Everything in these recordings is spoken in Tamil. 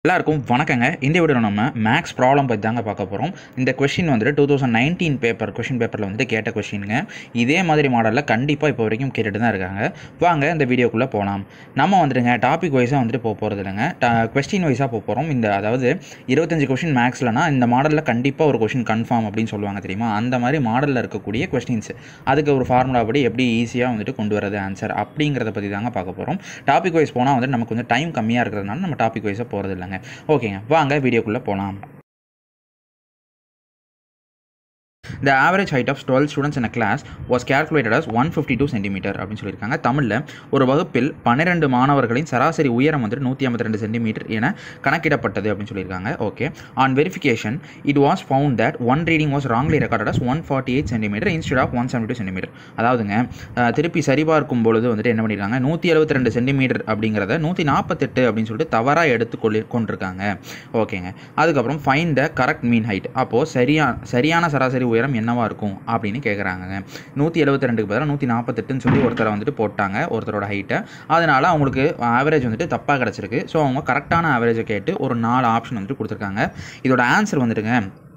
எல்லாருக்கும் வணக்கங்க இந்த வீடியோவில் நம்ம மேக்ஸ் ப்ராப்ளம் பற்றி தாங்க பார்க்க போகிறோம் இந்த கொஷின் வந்துட்டு two thousand nineteen paper question பேப்பரில் வந்துட்டு கேட்ட கொஷினுங்க இதே மாதிரி மாடலில் கண்டிப்பாக இப்போ வரைக்கும் கேட்டுட்டு தான் இருக்காங்க வாங்க இந்த வீடியோக்குள்ளே போகலாம் நம்ம வந்துட்டுங்க டாபிக் வைஸாக வந்துட்டு போக போகிறது இல்லைங்க கொஸ்டின் வைஸாக போக போகிறோம் இந்த அதாவது இருபத்தஞ்சு கொஷின் மேக்ஸ்லனா இந்த மாடலில் கண்டிப்பாக ஒரு கொஷின் கன்ஃபார்ம் அப்படின்னு சொல்லுவாங்க தெரியுமா அந்த மாதிரி மாடலில் இருக்கக்கூடிய கொஸ்டின்ஸ் அதுக்கு ஒரு ஃபார்முலா படி எப்படி ஈஸியாக வந்துட்டு கொண்டு வரது ஆன்சர் அப்படிங்கிறத பற்றி தாங்க பார்க்க போகிறோம் டாபிக் வைஸ் போனால் வந்துட்டு நமக்கு கொஞ்சம் டைம் கம்மியாக இருக்கிறதுனால நம்ம டாபிக் வைஸாக போகிறது இல்லைங்க ஓகேங்க வாங்க வீடியோக்குள்ளே போகலாம் The average height of 12 students in a class was calculated as 152 centimetre அப்படின்னு சொல்லியிருக்காங்க தமிழில் ஒரு வகுப்பில் பன்னிரெண்டு மாணவர்களின் சராசரி உயரம் வந்துட்டு நூற்றி ஐம்பத்தி ரெண்டு சென்டிமீட்டர் என கணக்கிடப்பட்டது அப்படின்னு சொல்லியிருக்காங்க okay on verification it was found that one reading was wrongly recorded as one forty eight centimetre instead of one seventy two centimetre அதாவதுங்க அஹ், திருப்பி சரிபார்க்கும் பொழுது வந்துட்டு என்ன பண்ணியிருக்காங்க நூற்றி எழுபத்தி ரெண்டு சென்டிமீட்டர் அப்படிங்கிறத நூற்றி நாற்பத்தெட்டு அப்படின்னு சொல்லிட்டு தவறாக எடுத்து கொள்ளி கொண்டிருக்காங்க ஓகேங்க அதுக்கப்புறம் find the correct mean height அப்போது சரியா சரியான சராசரி உயரம் என்னவா இருக்கும் அப்படின்னு கேட்குறாங்க நூற்றி எழுபத்தி ரெண்டுக்கு பதிலாக நூற்றி நாற்பத்தெட்டுன்னு சொல்லி ஒருத்தரை வந்துட்டு போட்டாங்க ஒருத்தரோட ஹைட்டை அதனால் அவங்களுக்கு ஆவரேஜ் வந்துட்டு தப்பாக கிடச்சிருக்கு ஸோ அவங்க கரெக்டான ஆவரேஜை கேட்டு ஒரு நாலு ஆப்ஷன் வந்துட்டு கொடுத்துருக்காங்க இதோட ஆன்சர் வந்துட்டுங்க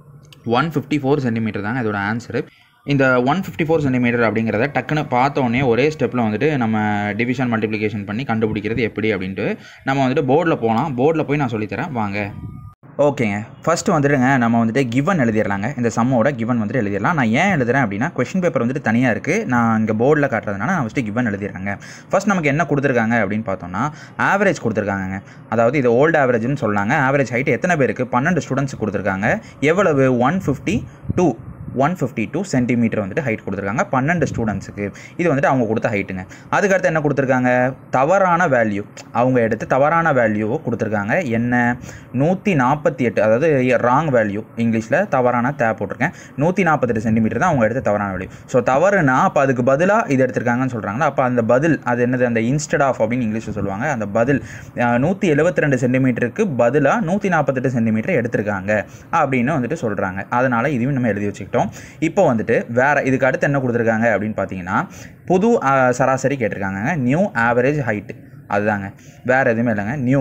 ஒன் ஃபிஃப்டி ஃபோர் சென்டிமீட்டர் தாங்க இதோட ஆன்சரு இந்த ஒன் ஃபிஃப்டி ஃபோர் சென்டிமீட்டர் அப்படிங்கிறத டக்குன்னு பார்த்தோன்னே ஒரே ஸ்டெப்பில் வந்துட்டு நம்ம டிவிஷன் மல்டிப்ளிகேஷன் பண்ணி கண்டுபிடிக்கிறது எப்படி அப்படின்ட்டு நம்ம வந்துட்டு போர்டில் போகலாம் போர்டில் போய் நான் சொல்லித்தரேன் வாங்க ஓகேங்க ஃபஸ்ட்டு வந்துட்டுங்க நம்ம வந்துட்டு கிவன் எழுதிடலாங்க இந்த சம்மோட கிவன் வந்துட்டு எழுதிடலாம் நான் ஏன் எழுதுறேன் அப்படின்னா கொஷின் பேப்பர் வந்துட்டு தனியாக இருக்குது நான் இங்கே போர்டில் காட்டுறதுனால நான் ஃபஸ்ட்டு கிவன் எழுதிடுறேங்க ஃபஸ்ட் நமக்கு என்ன கொடுத்துருக்காங்க அப்படின்னு பார்த்தோம்னா ஆவரேஜ் கொடுத்துருக்காங்க அதாவது இது ஓல்டு ஆவரேஜ்னு சொன்னாங்க ஆவரேஜ் ஹைட் எத்தனை பேருக்கு பன்னெண்டு ஸ்டூடெண்ட்ஸ் கொடுத்துருக்காங்க எவ்வளவு one fifty two one fifty two centimetre வந்துட்டு ஹைட் கொடுத்துருக்காங்க பன்னெண்டு ஸ்டூடெண்ட்ஸுக்கு இது வந்துட்டு அவங்க கொடுத்த ஹைட்டுங்க அதுக்கடுத்து என்ன கொடுத்துருக்காங்க தவறான வேல்யூ அவங்க எடுத்து தவறான வேல்யூவை கொடுத்துருக்காங்க என்ன நூற்றி நாற்பத்தி எட்டு அதாவது ராங் வேல்யூ இங்கிலீஷில் தவறான தே போட்டிருக்கேன் நூற்றி நாற்பத்தெட்டு சென்டிமீட்டர் தான் அவங்க எடுத்த தவறான வேல்யூ ஸோ தவறுனா அப்போ அதுக்கு பதிலாக இது எடுத்திருக்காங்கன்னு சொல்கிறாங்களா அப்போ அந்த பதில் அது என்னது அந்த இன்ஸ்டட் ஆஃப் அப்படின்னு இங்கிலீஷில் சொல்லுவாங்க அந்த பதில் நூற்றி எழுபத்தி ரெண்டு சென்டிமீட்டருக்கு பதிலாக நூற்றி நாற்பத்தெட்டு சென்டிமீட்டர் எடுத்திருக்காங்க அப்படின்னு வந்துட்டு சொல்கிறாங்க அதனால் இதையும் நம்ம எழுதி வச்சுக்கிட்டோம் இப்போ வந்துட்டு வேற இதுக்கு அடுத்து என்ன கொடுத்துருக்காங்க அப்படின்னு பார்த்தீங்கன்னா புது அஹ், சராசரி கேட்டிருக்காங்க நியூ ஆவரேஜ் ஹைட்டு அதுதாங்க வேறு எதுவுமே இல்லைங்க நியூ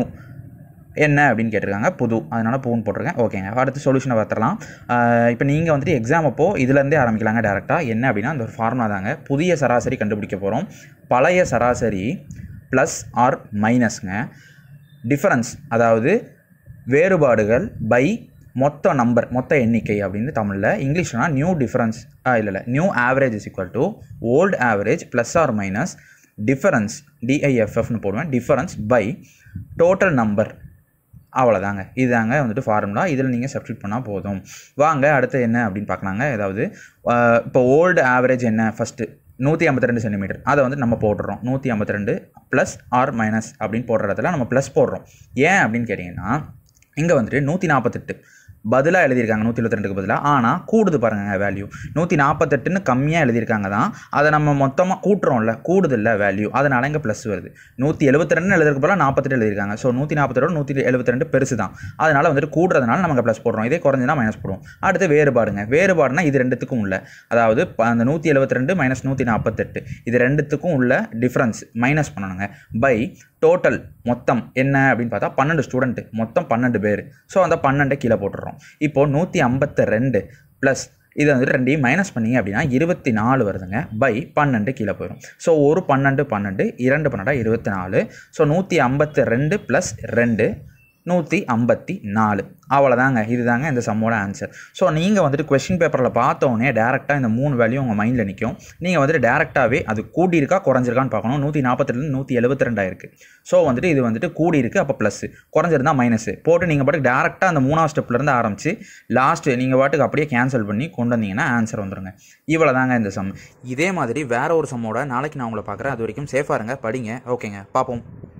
என்ன அப்படின்னு கேட்டிருக்காங்க புது அதனால் பூன்னு போட்டிருக்கேன் ஓகேங்க அடுத்து சொல்யூஷனை பார்த்துடலாம் இப்போ நீங்கள் வந்துட்டு எக்ஸாம் அப்போ இதுலேருந்தே ஆரம்பிக்கலாங்க டேரெக்டாக என்ன அப்படின்னா அந்த ஒரு ஃபார்முலா தாங்க புதிய சராசரி கண்டுபிடிக்க போகிறோம் பழைய சராசரி ப்ளஸ் ஆர் மைனஸ்ங்க டிஃபரன்ஸ் அதாவது வேறுபாடுகள் பை மொத்த நம்பர் மொத்த எண்ணிக்கை அப்படின்னு தமிழில் இங்கிலீஷ்னா நியூ டிஃபரன்ஸ் இல்லை இல்லை new average is equal to old average plus or minus difference டிஐஎஃப்எஃப்னு போடுவேன் டிஃபரன்ஸ் பை டோட்டல் நம்பர் அவ்வளோதாங்க இதுதாங்க வந்துட்டு ஃபார்முலா இதில் நீங்கள் சப்ஸ்டியூட் பண்ணால் போதும் வாங்க அடுத்து என்ன அப்படின்னு பார்க்கலாங்க அதாவது அஹ், இப்போ ஓல்டு ஆவரேஜ் என்ன ஃபஸ்ட்டு நூற்றி ஐம்பத்தி ரெண்டு சென்டிமீட்டர் அதை வந்து நம்ம போட்டுறோம் நூற்றி ஐம்பத்தி ரெண்டு ப்ளஸ் ஆர் மைனஸ் அப்படின்னு போடுற இடத்துல நம்ம ப்ளஸ் போடுறோம் ஏன் அப்படின்னு கேட்டிங்கன்னா இங்கே வந்துட்டு நூற்றி நாற்பத்தெட்டு பதிலாக எழுதியிருக்காங்க நூற்றி எழுபத்தி ரெண்டுக்கு பதிலாக ஆனால் கூடுது பாருங்க வேல்யூ நூற்றி நாற்பத்தெட்டுன்னு கம்மியாக எழுதியிருக்காங்க தான் அதை நம்ம மொத்தமாக கூட்டுறோம்ல கூடுதில்ல வேல்யூ அதனால் இங்கே ப்ளஸ் வருது நூற்றி எழுபத்தி ரெண்டு எழுதுறதுக்கு பதிலாக நாற்பத்தெட்டு எழுதியிருக்காங்க ஸோ நூற்றி நாற்பத்தெட்டு நூற்றி எழுபத்தி ரெண்டு பெருசு தான் அதனால் வந்துட்டு கூடுறதுனால நமக்கு ப்ளஸ் போடுறோம் இதே குறைஞ்சுனா மைனஸ் போடுவோம் அடுத்து வேறுபாடுங்க வேறுபாடுனா இது ரெண்டுத்துக்கும் உள்ள அதாவது ப- அந்த நூற்றி எழுபத்தி ரெண்டு மைனஸ் நூற்றி நாற்பத்தெட்டு இது ரெண்டுத்துக்கும் உள்ள டிஃப்ரென்ஸ் மைனஸ் பண்ணணுங்க பை டோட்டல் மொத்தம் என்ன அப்படின்னு பார்த்தா பன்னெண்டு ஸ்டூடெண்ட்டு மொத்தம் பன்னெண்டு பேர் ஸோ அந்த பன்னெண்டை கீழே போட்டுடுறோம் இப்போது நூற்றி ஐம்பத்தி ரெண்டு ப்ளஸ் இதை வந்துட்டு ரெண்டையும் மைனஸ் பண்ணீங்க அப்படின்னா இருபத்தி நாலு வருதுங்க பை பன்னெண்டு கீழே போயிடும் ஸோ ஒரு பன்னெண்டு பன்னெண்டு இரண்டு பன்னெண்டா இருபத்தி நாலு ஸோ நூற்றி ஐம்பத்தி ரெண்டு ப்ளஸ் ரெண்டு நூற்றி ஐம்பத்தி நாலு அவ்வளோதாங்க இதுதாங்க இந்த சம்மோட ஆன்சர் ஸோ நீங்கள் வந்துட்டு கொஷின் பேப்பரில் பார்த்தோன்னே டேரெக்டாக இந்த மூணு வேல்யூ உங்கள் மைண்டில் நிற்கும் நீங்கள் வந்துட்டு டேரெக்டாகவே அது கூடியிருக்கா குறைஞ்சிருக்கான்னு பார்க்கணும் நூற்றி நாற்பத்தெட்டுலேருந்து நூற்றி எழுபத்தி ரெண்டாயிருக்கு ஸோ வந்துட்டு இது வந்துட்டு கூடி இருக்கு அப்போ ப்ளஸ் குறைஞ்சிருந்தா மைனஸ் போட்டு நீங்கள் பாட்டுக்கு டேரெக்டாக அந்த மூணாவது ஸ்டெப்லேருந்து ஆரம்பிச்சு லாஸ்ட்டு நீங்கள் பாட்டுக்கு அப்படியே கேன்சல் பண்ணி கொண்டு வந்தீங்கன்னா ஆன்சர் வந்துருங்க இவ்வளோ தாங்க இந்த சம் இதே மாதிரி வேற ஒரு சம்மோட நாளைக்கு நான் உங்களை பார்க்குறேன் அது வரைக்கும் சேஃபாக இருங்க படிங்க ஓகேங்க பார்ப்போம்